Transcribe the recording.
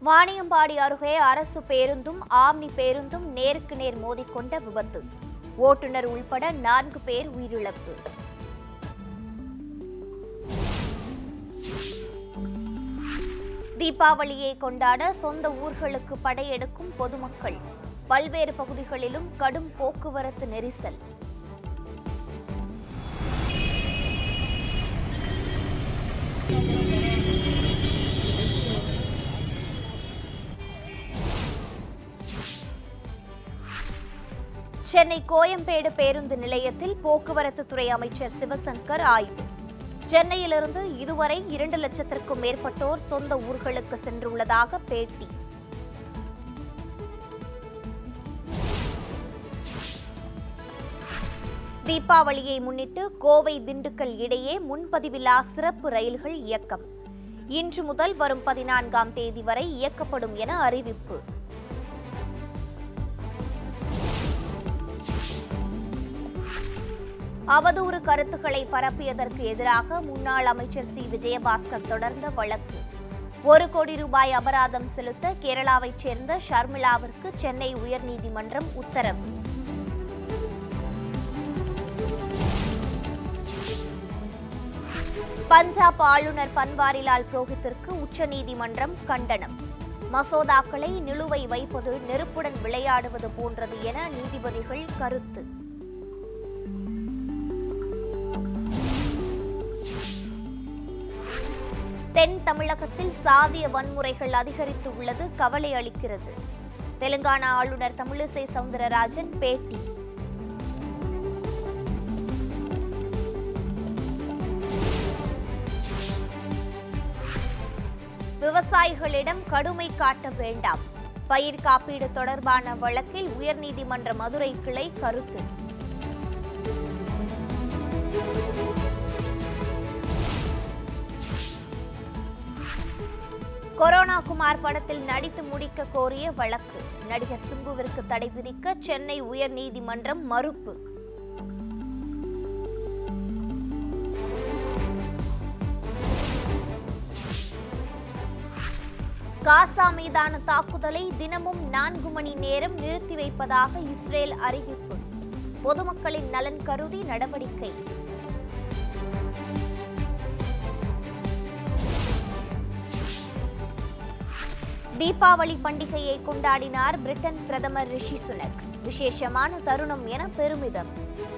வாணியம்பாடி அருகே அரசு பேருந்தும் ஆம்னி பேருந்தும் நேருக்கு நேர் மோதிக்கொண்ட விபத்து ஓட்டுநர் உள்பட நான்கு பேர் உயிரிழப்பு தீபாவளியை கொண்டாட சொந்த ஊர்களுக்கு படையெடுக்கும் பொதுமக்கள் பல்வேறு பகுதிகளிலும் கடும் போக்குவரத்து நெரிசல் சென்னை கோயம்பேடு பேருந்து நிலையத்தில் போக்குவரத்து துறை அமைச்சர் சிவசங்கர் ஆய்வு சென்னையிலிருந்து இதுவரை இரண்டு லட்சத்திற்கும் மேற்பட்டோர் சொந்த ஊர்களுக்கு சென்றுள்ளதாக பேட்டி தீபாவளியை முன்னிட்டு கோவை திண்டுக்கல் இடையே முன்பதிவில்லா சிறப்பு ரயில்கள் இயக்கம் இன்று முதல் வரும் பதினான்காம் தேதி வரை இயக்கப்படும் என அறிவிப்பு அவதூறு கருத்துக்களை பரப்பியதற்கு எதிராக முன்னாள் அமைச்சர் சி விஜயபாஸ்கர் தொடர்ந்த வழக்கு ஒரு கோடி ரூபாய் அபராதம் செலுத்த கேரளாவைச் சேர்ந்த ஷர்மிளாவிற்கு சென்னை உயர்நீதிமன்றம் உத்தரவு பஞ்சாப் ஆளுநர் பன்வாரிலால் புரோஹித்திற்கு உச்சநீதிமன்றம் கண்டனம் மசோதாக்களை நிலுவை வைப்பது நெருப்புடன் விளையாடுவது போன்றது என நீதிபதிகள் கருத்து தென் தமிழகத்தில் சாதிய வன்முறைகள் அதிகரித்து உள்ளது கவலை அளிக்கிறது தெலுங்கானா ஆளுநர் தமிழிசை சவுந்தரராஜன் பேட்டி விவசாயிகளிடம் கடுமை காட்ட வேண்டாம் பயிர் காப்பீடு தொடர்பான வழக்கில் உயர்நீதிமன்ற மதுரை கிளை கருத்து கொரோனா குமார் படத்தில் நடித்து முடிக்க கோரிய வழக்கு நடிகர் சிம்புவிற்கு தடை விதிக்க சென்னை உயர்நீதிமன்றம் மறுப்பு காசா மீதான தாக்குதலை தினமும் நான்கு மணி நேரம் நிறுத்தி வைப்பதாக இஸ்ரேல் அறிவிப்பு பொதுமக்களின் நலன் கருதி நடவடிக்கை தீபாவளி பண்டிகையை கொண்டாடினார் பிரிட்டன் பிரதமர் ரிஷி சுனக் விசேஷமான தருணம் என பெருமிதம்